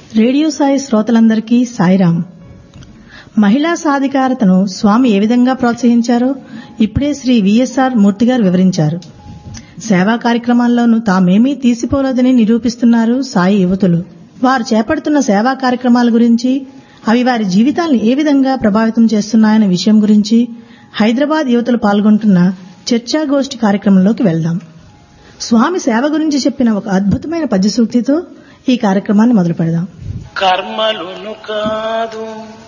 radio Sai శ్రోతలందరికీ సాయిరాం మహిళా సాధికారతను స్వామి ఏ విధంగా ప్రోత్సహించారో ఇప్పుడే శ్రీ విఎస్ఆర్ మూర్తి గారు వివరించారు సేవా కార్యక్రమాల్లోనూ తామేమీ తీసిపోలేదని నిరూపిస్తున్నారు సాయి యువతులు వారు చేపడుతున్న సేవా కార్యక్రమాల గురించి అవి వారి జీవితాలను ఏ విధంగా ప్రభావితం చేస్తున్నాయన్న విషయం గురించి హైదరాబాద్ యువతులు పాల్గొంటున్న చర్చాగోష్ఠి కార్యక్రమంలోకి వెళ్దాం స్వామి సేవ గురించి చెప్పిన ఒక అద్భుతమైన పద్య సూక్తితో ఈ కార్యక్రమాన్ని మొదలు పెడదాం కర్మలును కాదు